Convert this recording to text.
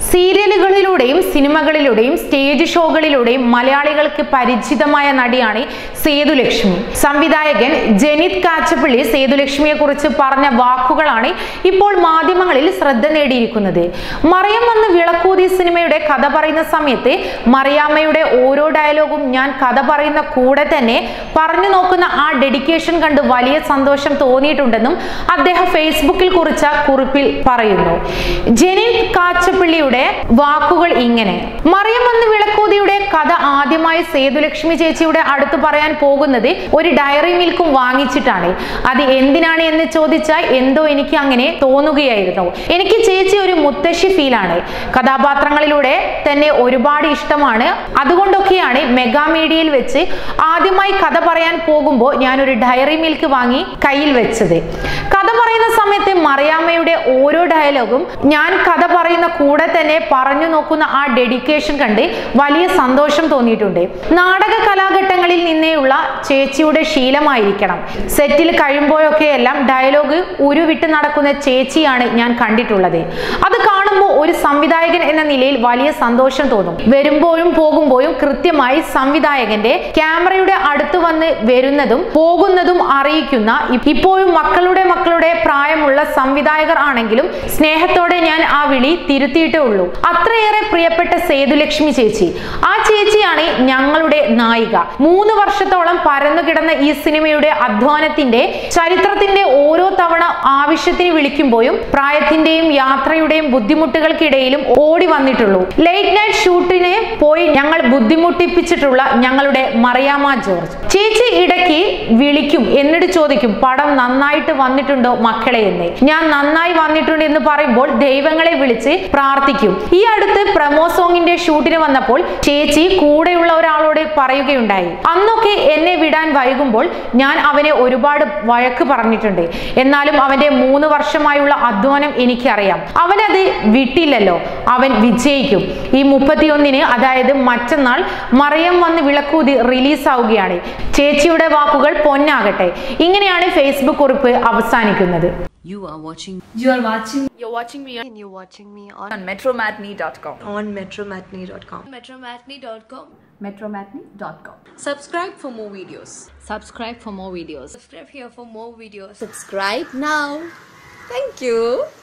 സീരിയലുകളിലൂടെയും സിനിമകളിലൂടെയും stage ഷോകളിലൂടെയും മലയാളികൾക്ക് പരിചിതമായ നടിയാണ് സേതുലക്ഷ്മി സംവിധായകൻ ജനിത് കാച്ചപ്പള്ളി സേതുലക്ഷ്മിയെ കുറിച്ച് പറഞ്ഞ വാക്കുകളാണ് ഇപ്പോൾ മാധ്യമങ്ങളിൽ ശ്രദ്ധ നേടിയിരിക്കുന്നത് മറിയം വന്ന് വിളക്കൂതി സിനിമയുടെ കഥ പറയുന്ന സമയത്ത് മറിയാമ്മയുടെ ഓരോ ഡയലോഗും ഞാൻ കഥ പറയുന്ന കൂടെ തന്നെ പറഞ്ഞു നോക്കുന്ന ആ ഡെഡിക്കേഷൻ കണ്ട് വലിയ സന്തോഷം തോന്നിയിട്ടുണ്ടെന്നും അദ്ദേഹം ഫേസ്ബുക്കിൽ കുറിച്ച കുറിപ്പിൽ പറയുന്നു ജെനിൻ കാച്ചപ്പള്ളിയുടെ വാക്കുകൾ ഇങ്ങനെ മറിയം വന്ന് വിളക്കൂതിയുടെ കഥ ആദ്യമായി സേതുലക്ഷ്മി ചേച്ചിയുടെ അടുത്ത് പറയാൻ പോകുന്നത് ഒരു ഡയറി മിൽക്കും വാങ്ങിച്ചിട്ടാണ് അത് എന്തിനാണ് എന്ന് ചോദിച്ചാൽ എന്തോ എനിക്ക് അങ്ങനെ തോന്നുകയായിരുന്നു എനിക്ക് ചേച്ചി ഒരു മുത്തശ്ശി ഫീലാണ് കഥാപാത്രങ്ങളിലൂടെ തന്നെ ഒരുപാട് ഇഷ്ടമാണ് അതുകൊണ്ടൊക്കെയാണ് മെഗാ മീഡിയയിൽ വെച്ച് ആദ്യമായി കഥ പറയാൻ പോകുമ്പോൾ ഞാനൊരു ഡയറി മിൽക്ക് വാങ്ങി കയ്യിൽ വെച്ചത് കഥ പറയുന്ന സമയത്ത് മറിയാമ്മയുടെ ഓരോ ഡയലോഗും ഞാൻ കഥ പറയുന്ന കൂടെ തന്നെ പറഞ്ഞു നോക്കുന്ന ആ ഡെഡിക്കേഷൻ കണ്ട് വലിയ സന്തോഷം തോന്നിയിട്ടുണ്ട് നാടക കലാഘട്ടങ്ങളിൽ നിന്നേയുള്ള ചേച്ചിയുടെ ശീലമായിരിക്കണം സെറ്റിൽ കഴിയുമ്പോഴൊക്കെ എല്ലാം ഡയലോഗ് ഉരുവിട്ട് നടക്കുന്ന ചേച്ചിയാണ് ഞാൻ കണ്ടിട്ടുള്ളത് അത് കാണുമ്പോൾ ഒരു സംവിധായകൻ എന്ന നിലയിൽ വലിയ സന്തോഷം തോന്നും വരുമ്പോഴും പോകുമ്പോഴും കൃത്യമായി സംവിധായകന്റെ ക്യാമറയുടെ അടുത്ത് വന്ന് വരുന്നതും പോകുന്നതും അറിയിക്കുന്ന ഇ- ഇപ്പോഴും മക്കളുടെ മക്കളുടെ പ്രായമുള്ള സംവിധായകർ ആണെങ്കിലും സ്നേഹത്തോടെ ഞാൻ ആ വിളി തിരുത്തിയിട്ടേ ഉള്ളൂ അത്രയേറെ പ്രിയപ്പെട്ട സേതുലക്ഷ്മി ചേച്ചി ആ ചേച്ചിയാണ് ഞങ്ങളുടെ നായിക മൂന്ന് വർഷത്തോളം പരന്നു കിടന്ന ഈ സിനിമയുടെ അധ്വാനത്തിന്റെ ചരിത്രത്തിന്റെ ഓരോ തവണ ആവശ്യത്തിന് വിളിക്കുമ്പോഴും പ്രായത്തിന്റെയും യാത്രയുടെയും ബുദ്ധിമുട്ടുകൾക്കിടയിലും ഓടി വന്നിട്ടുള്ളൂ ലേറ്റ് നൈറ്റ് ഷൂട്ടിന് പോയി ഞങ്ങൾ ബുദ്ധിമുട്ടിപ്പിച്ചിട്ടുള്ള ഞങ്ങളുടെ മറിയാമ്മ ജോർജ് ചേച്ചി ഇടയ്ക്ക് വിളിക്കും എന്നിട്ട് ചോദിക്കും പടം നന്നായിട്ട് വന്നിട്ടുണ്ടോ മക്കളെ എന്ന് ഞാൻ നന്നായി വന്നിട്ടുണ്ട് എന്ന് പറയുമ്പോൾ ദൈവങ്ങളെ വിളിച്ച് പ്രാർത്ഥിക്കും ഈ അടുത്ത് പ്രമോ സോങ്ങിന്റെ ഷൂട്ടിന് വന്നപ്പോൾ ചേച്ചി കൂടെയുള്ള ഒരാളോട് പറയുകയുണ്ടായി അന്നൊക്കെ എന്നെ വിടാൻ വൈകുമ്പോൾ ഞാൻ അവനെ ഒരുപാട് വഴക്ക് പറഞ്ഞിട്ടുണ്ട് എന്നാലും അവന്റെ മൂന്ന് വർഷമായുള്ള അധ്വാനം എനിക്കറിയാം അവനത് വിട്ടില്ലല്ലോ അവൻ വിജയിക്കും ഈ മുപ്പത്തിയൊന്നിന് അതായത് മറ്റന്നാൾ മറിയം വന്ന് വിളക്കൂതി റിലീസ് ആവുകയാണ് ചേച്ചിയുടെ വാക്കുകൾ പൊന്നാകട്ടെ ഇങ്ങനെയാണ് ഫേസ്ബുക്ക് കുറിപ്പ് അവസാനിക്കുന്നത് You are watching You are watching You're watching me on, and you're watching me on, on metromatney.com. on metromatney.com. metromatney.com. Metromatney.com. subscribe for more videos subscribe for more videos Subscribe here for more videos. Subscribe now. Thank you.